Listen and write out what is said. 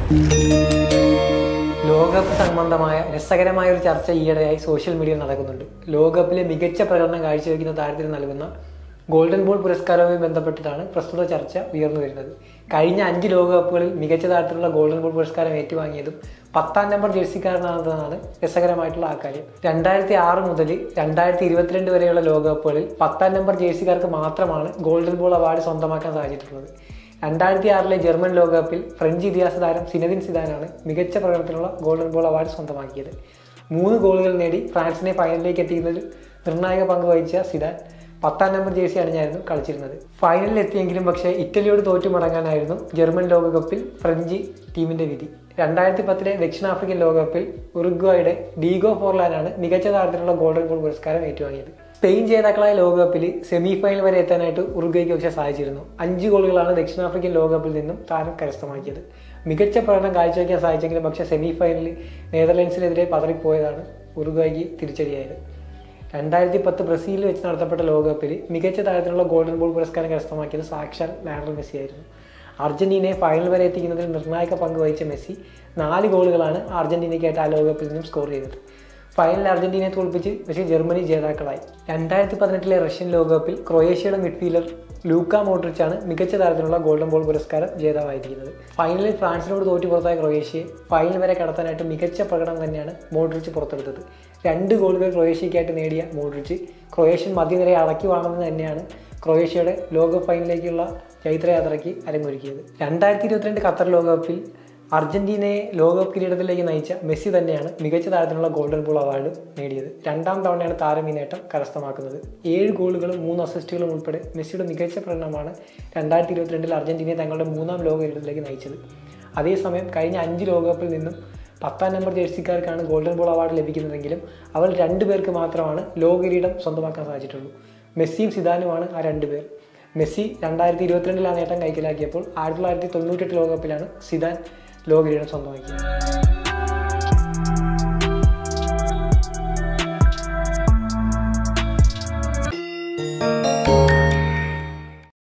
ലോകകപ്പ് സംബന്ധമായ രസകരമായ ഒരു ചർച്ച ഈയിടെയായി സോഷ്യൽ മീഡിയയിൽ നടക്കുന്നുണ്ട് ലോകകപ്പിലെ മികച്ച പ്രകടനം കാഴ്ചവെക്കുന്ന താരത്തിന് നൽകുന്ന ഗോൾഡൻ ബോൾ പുരസ്കാരവുമായി ബന്ധപ്പെട്ടിട്ടാണ് പ്രസ്തുത ചർച്ച ഉയർന്നു വരുന്നത് കഴിഞ്ഞ അഞ്ച് ലോകകപ്പുകളിൽ മികച്ച തരത്തിലുള്ള ഗോൾഡൻ ബോൾ പുരസ്കാരം ഏറ്റുവാങ്ങിയതും പത്താം നമ്പർ ജേഴ്സിക്കാരനാണെന്നതാണ് രസകരമായിട്ടുള്ള ആ കാര്യം രണ്ടായിരത്തി ആറ് മുതൽ രണ്ടായിരത്തി ഇരുപത്തിരണ്ട് വരെയുള്ള ലോകകപ്പുകളിൽ പത്താം നമ്പർ ജേഴ്സിക്കാർക്ക് മാത്രമാണ് ഗോൾഡൻ ബോൾ അവാർഡ് സ്വന്തമാക്കാൻ സാധിച്ചിട്ടുള്ളത് രണ്ടായിരത്തി ആറിലെ ജർമ്മൻ ലോകകപ്പിൽ ഫ്രഞ്ച് ഇതിഹാസ താരം സിനദിൻ സിദാനാണ് മികച്ച പ്രകടനത്തിനുള്ള ഗോൾഡൻ ബോൾ അവാർഡ് സ്വന്തമാക്കിയത് മൂന്ന് ഗോളുകൾ നേടി ഫ്രാൻസിനെ ഫൈനലിലേക്ക് എത്തിക്കുന്നതിൽ നിർണായക പങ്ക് വഹിച്ച സിദാൻ പത്താം നമ്പർ ജേഴ്സി അണിഞ്ഞായിരുന്നു കളിച്ചിരുന്നത് ഫൈനലിൽ എത്തിയെങ്കിലും പക്ഷേ ഇറ്റലിയോട് തോറ്റു മടങ്ങാനായിരുന്നു ജർമ്മൻ ലോകകപ്പിൽ ഫ്രഞ്ച് ടീമിന്റെ വിധി രണ്ടായിരത്തി പത്തിലെ ദക്ഷിണാഫ്രിക്കൻ ലോകകപ്പിൽ ഉറുഗ്വായുടെ ഡീഗോ ഫോർലാനാണ് മികച്ച താരത്തിലുള്ള ഗോൾഡൻ ബോൾ പുരസ്കാരം ഏറ്റുവാങ്ങിയത് സ്പെയിൻ ജേതാക്കളായ ലോകകപ്പിൽ സെമി ഫൈനൽ വരെ എത്താനായിട്ട് ഉറുഗ്വയ്ക്ക് പക്ഷേ സാധിച്ചിരുന്നു അഞ്ച് ഗോളുകളാണ് ദക്ഷിണാഫ്രിക്കൻ ലോകകപ്പിൽ നിന്നും താരം കരസ്ഥമാക്കിയത് മികച്ച പ്രകടനം കാഴ്ചവെക്കാൻ സാധിച്ചെങ്കിലും പക്ഷേ സെമി ഫൈനലിൽ നെതർലൻഡ്സിനെതിരെ പതറിപ്പോയതാണ് ഉറുഗ്വയ്ക്ക് തിരിച്ചടിയായത് രണ്ടായിരത്തി പത്ത് ബ്രസീലിൽ വെച്ച് നടത്തപ്പെട്ട ലോകകപ്പിൽ മികച്ച താരത്തിനുള്ള ഗോൾഡൻ ബോൾ പുരസ്കാരം കരസ്ഥമാക്കിയത് സാക്ഷാൽ ലയണൽ മെസ്സി ആയിരുന്നു അർജന്റീനയെ ഫൈനൽ വരെ എത്തിക്കുന്നതിൽ നിർണായക പങ്ക് വഹിച്ച മെസ്സി നാല് ഗോളുകളാണ് അർജന്റീനയ്ക്കായിട്ട് ആ ലോകകപ്പിൽ നിന്നും സ്കോർ ചെയ്തത് ഫൈനലിൽ അർജന്റീനയെ തോൽപ്പിച്ച് പക്ഷേ ജർമ്മനി ജേതാക്കളായി രണ്ടായിരത്തി പതിനെട്ടിലെ റഷ്യൻ ലോകകപ്പിൽ ക്രൊയേഷ്യയുടെ മിഡ്ഫീൽഡർ ലൂക്ക മോഡ്രിച്ചാണ് മികച്ച തരത്തിലുള്ള ഗോൾഡൻ ബോൾ പുരസ്കാരം ജേതാവായിരിക്കുന്നത് ഫൈനലിൽ ഫ്രാൻസിനോട് തോറ്റു പുറത്തായ ക്രൊയേഷ്യയെ ഫൈനൽ വരെ കടത്താനായിട്ട് മികച്ച പ്രകടനം തന്നെയാണ് മോഡ്രിച്ച് പുറത്തെടുത്തത് രണ്ട് ഗോളുകൾ ക്രൊയേഷ്യയ്ക്കായിട്ട് നേടിയ മോഡ്രിച്ച് ക്രൊയേഷ്യൻ മധ്യനിരയെ അടക്കി വാങ്ങുന്നത് തന്നെയാണ് ക്രൊയേഷ്യയുടെ ലോക ഫൈനലിലേക്കുള്ള ചൈത്രയാത്രയ്ക്ക് അരങ്ങൊരുക്കിയത് രണ്ടായിരത്തി ഇരുപത്തിരണ്ട് ഖത്തർ ലോകകപ്പിൽ അർജന്റീനയെ ലോകകപ്പ് കിരീടത്തിലേക്ക് നയിച്ച മെസ്സി തന്നെയാണ് മികച്ച താരത്തിനുള്ള ഗോൾഡൻ ബോൾ അവാർഡ് നേടിയത് രണ്ടാം തവണയാണ് താരം ഈ നേട്ടം കരസ്ഥമാക്കുന്നത് ഏഴ് ഗോളുകളും മൂന്ന് അസിസ്റ്റുകളും ഉൾപ്പെടെ മെസ്സിയുടെ മികച്ച പ്രകടനമാണ് രണ്ടായിരത്തി ഇരുപത്തിരണ്ടിൽ അർജന്റീനയെ തങ്ങളുടെ മൂന്നാം ലോക കിരീടത്തിലേക്ക് നയിച്ചത് അതേസമയം കഴിഞ്ഞ അഞ്ച് ലോകകപ്പിൽ നിന്നും പത്താം നമ്പർ ജേഴ്സിക്കാർക്കാണ് ഗോൾഡൻ ബോൾ അവാർഡ് ലഭിക്കുന്നതെങ്കിലും അവർ രണ്ടു പേർക്ക് മാത്രമാണ് ലോക കിരീടം സ്വന്തമാക്കാൻ സാധിച്ചിട്ടുള്ളൂ മെസ്സിയും സിദാനുമാണ് ആ രണ്ടുപേർ മെസ്സി രണ്ടായിരത്തി ഇരുപത്തിരണ്ടിൽ ആ നേട്ടം കൈക്കലാക്കിയപ്പോൾ ആയിരത്തി തൊള്ളായിരത്തി തൊണ്ണൂറ്റെട്ട് ലോകകപ്പിലാണ് സിദാൻ ലോക കിരീടം സ്വന്തമാക്കിയത്